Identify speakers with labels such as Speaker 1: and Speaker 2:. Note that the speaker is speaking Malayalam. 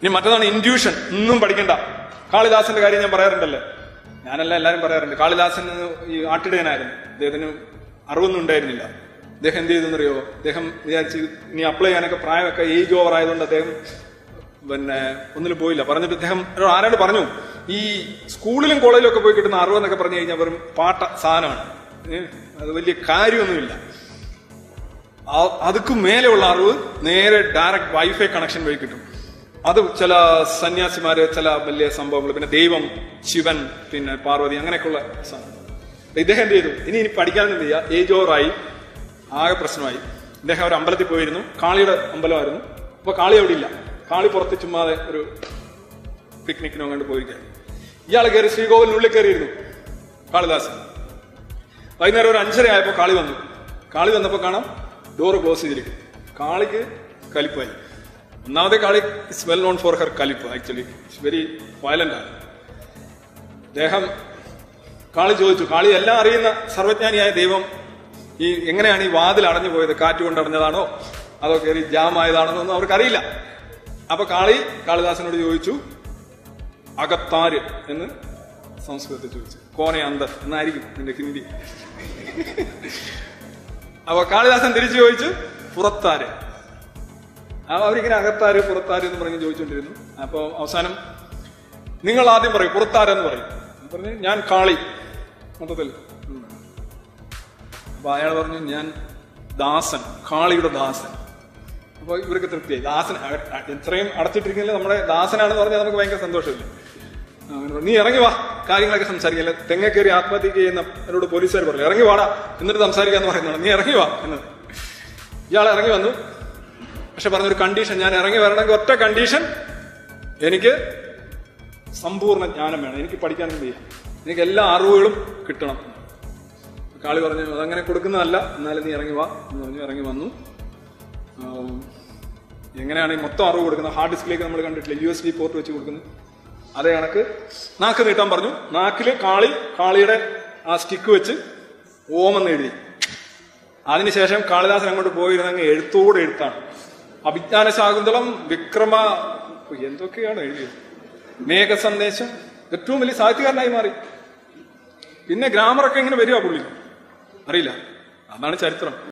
Speaker 1: ഇനി മറ്റതാണ് ഇൻഡ്യൂഷൻ ഒന്നും പഠിക്കണ്ട കാളിദാസന്റെ കാര്യം ഞാൻ പറയാറുണ്ടല്ലേ ഞാനല്ല എല്ലാരും പറയാറുണ്ട് കാളിദാസൻ ഈ ആട്ടിടയനായിരുന്നു അദ്ദേഹത്തിന് അറിവൊന്നും ഉണ്ടായിരുന്നില്ല അദ്ദേഹം എന്ത് ചെയ്തെന്നറിയോ അദ്ദേഹം വിചാരിച്ച് ഇനി അപ്ലൈ ചെയ്യാനൊക്കെ പ്രായമൊക്കെ ഏജ് ഓവർ ആയതുകൊണ്ട് അദ്ദേഹം പിന്നെ ഒന്നിലും പോയില്ല പറഞ്ഞിട്ട് അദ്ദേഹം എന്നോട് ആരാണ്ട് പറഞ്ഞു ഈ സ്കൂളിലും കോളേജിലും ഒക്കെ പോയി കിട്ടുന്ന അറിവെന്നൊക്കെ പറഞ്ഞു കഴിഞ്ഞാൽ വെറും പാട്ട സാധനമാണ് ഏ, അത് വലിയ കാര്യമൊന്നുമില്ല ആ- അതുക്കും മേലെയുള്ള അറിവ് നേരെ ഡയറക്റ്റ് വൈഫൈ കണക്ഷൻ വഴി കിട്ടും അത് ചില സന്യാസിമാര് ചില വലിയ സംഭവങ്ങൾ പിന്നെ ദൈവം ശിവൻ പിന്നെ പാർവതി അങ്ങനെയൊക്കെയുള്ള സാധനം അപ്പൊ ഇദ്ദേഹം എന്ത് ചെയ്തു ഇനി ഇനി പഠിക്കാനൊന്നും വയ്യ ഏജ് ഓവറായി ആകെ പ്രശ്നമായി ഇദ്ദേഹം ഒരു അമ്പലത്തിൽ പോയിരുന്നു കാളിയുടെ അമ്പലമായിരുന്നു അപ്പൊ കാളി അവിടെ ഇല്ല കാളി പുറത്ത് ചുമ്മാതെ ഒരു പിക്നിക്കിനോ കണ്ട് പോയിരിക്കുകയാണ് ഇയാൾ കയറി ശ്രീകോവിലിനുള്ളിൽ കയറിയിരുന്നു കാളിദാസൻ വൈകുന്നേരം ഒരു അഞ്ചര ആയപ്പോൾ കാളി വന്നു കാളി വന്നപ്പോൾ കാണാം ഡോറ് ക്ലോസ് ചെയ്തിരിക്കും കാളിക്ക് കലിപ്പായി ഒന്നാമത്തെ Kali is well known for her കലിപ്പ് ആക്ച്വലി ഇറ്റ്സ് വെരി വയലന്റ് ആണ് അദ്ദേഹം കാളി ചോദിച്ചു കാളി എല്ലാം അറിയുന്ന സർവജ്ഞാനിയായ ദൈവം ഈ എങ്ങനെയാണ് ഈ വാതിൽ അടഞ്ഞു പോയത് കാറ്റ് കൊണ്ട് അടഞ്ഞതാണോ അതോ കയറി ജാം ആയതാണോ എന്നൊന്നും അവർക്കറിയില്ല അപ്പൊ കാളി കാളിദാസനോട് ചോദിച്ചു അകത്താര് എന്ന് സംസ്കൃതത്തിൽ ചോദിച്ചു കോനെ അന്തർ എന്നായിരിക്കും നിന്റെ ഹിന്ദി അപ്പൊ കാളിദാസൻ തിരിച്ചു ചോദിച്ചു പുറത്താര് ആ അവരിങ്ങനെ അകത്താര് പുറത്താര് എന്ന് പറഞ്ഞ് ചോദിച്ചുകൊണ്ടിരുന്നു അപ്പൊ അവസാനം നിങ്ങൾ ആദ്യം പറയും പുറത്താരെന്ന് പറയും പറഞ്ഞു ഞാൻ കാളി മൊത്തത്തിൽ ഉം. അപ്പൊ അയാൾ പറഞ്ഞു ഞാൻ ദാസൻ കാളിയുടെ ദാസൻ അപ്പൊ ഇവർക്ക് തൃപ്തിയായി ദാസൻ അ- അ- ഇത്രയും അടച്ചിട്ടിരിക്കുന്നില്ല നമ്മുടെ ദാസനാണെന്ന് പറഞ്ഞാൽ നമുക്ക് ഭയങ്കര സന്തോഷമില്ല ആ, അങ്ങനെ പറഞ്ഞു, നീ ഇറങ്ങി വാ കാര്യങ്ങളൊക്കെ സംസാരിക്കില്ല തെങ്ങ കയറി ആത്മഹത്യ ചെയ്യുന്ന എന്നോട് പോലീസുകാർ പറഞ്ഞു ഇറങ്ങി വാടാ എന്നിട്ട് സംസാരിക്കാന്ന് പറയുന്നതാണ് നീ ഇറങ്ങി വാ എന്ന് ഇയാൾ ഇറങ്ങി വന്നു പക്ഷെ പറഞ്ഞൊരു കണ്ടീഷൻ ഞാൻ ഇറങ്ങി വരണമെങ്കിൽ ഒറ്റ കണ്ടീഷൻ എനിക്ക് സമ്പൂർണ്ണ ജ്ഞാനം വേണം എനിക്ക് പഠിക്കാനൊന്നും വയ്യ എനിക്ക് എല്ലാ അറിവുകളും കിട്ടണം കാളി പറഞ്ഞു അതങ്ങനെ കൊടുക്കുന്നതല്ല എന്നാലും നീ ഇറങ്ങി വാ എന്ന് പറഞ്ഞു ഇറങ്ങി വന്നു ആം, എങ്ങനെയാണ് ഈ മൊത്തം അറിവ് കൊടുക്കുന്നത് ഹാർഡ് ഡിസ്കിലേക്ക് നമ്മൾ കണ്ടിട്ടില്ല യു എസ് ബി പോർട്ട് വെച്ച് കൊടുക്കുന്നത് അതേ കണക്ക് നാക്ക് നീട്ടാൻ പറഞ്ഞു നാക്കില് കാളി കാളിയുടെ ആ സ്റ്റിക്ക് വെച്ച് ഓമെന്ന് എഴുതി അതിനുശേഷം കാളിദാസൻ അങ്ങോട്ട് പോയിരുന്നെങ്കിൽ എഴുത്തോടെ എഴുത്താണ് അഭിജ്ഞാന ശാകുന്തളം വിക്രമ എന്തൊക്കെയാണ് എഴുതിയത് മേഘ സന്ദേശം ഏറ്റവും വലിയ സാഹിത്യകാരനായി മാറി പിന്നെ ഗ്രാമറൊക്കെ ഇങ്ങനെ വരിക പുള്ളി അറിയില്ല അതാണ് ചരിത്രം